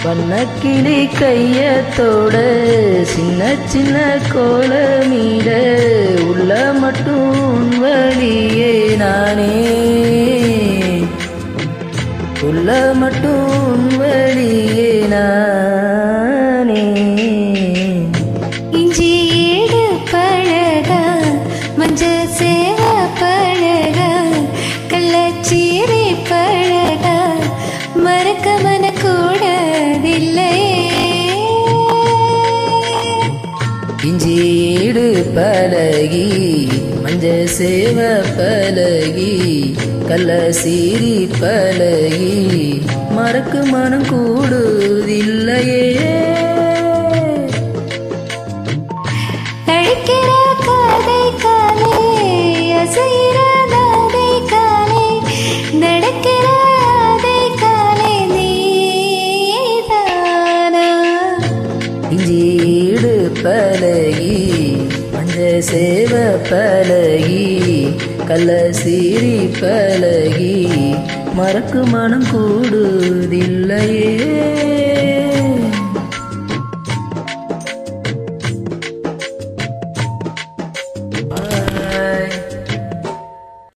வண்ணக்கிளி கையத்தோட சின்ன சின்ன கோலமீட உள்ள மட்டும் உன் வழியே நானே உள்ள மட்டும் உன் வழியே நானே இஞ்சி ஈடு பழக மஞ்ச சேவ பழக கள்ளச்சீரி பழக மறக்க மன கூடதில்லை இஞ்சீடு பழகி மஞ்ச சேவ பழகி கள்ள சீரி பழகி மறக்கு மனம் கூடுதில்லையே அழைக்கிற காதை காலே அசைகிற நாதை காலே நடக்கிற அதை காலே நீதானா இஞ்சீடு பழகி மஞ்ச சேவ பழகி கள்ள சீரி பழகி மறக்கு மனம் கூடுதில்லையே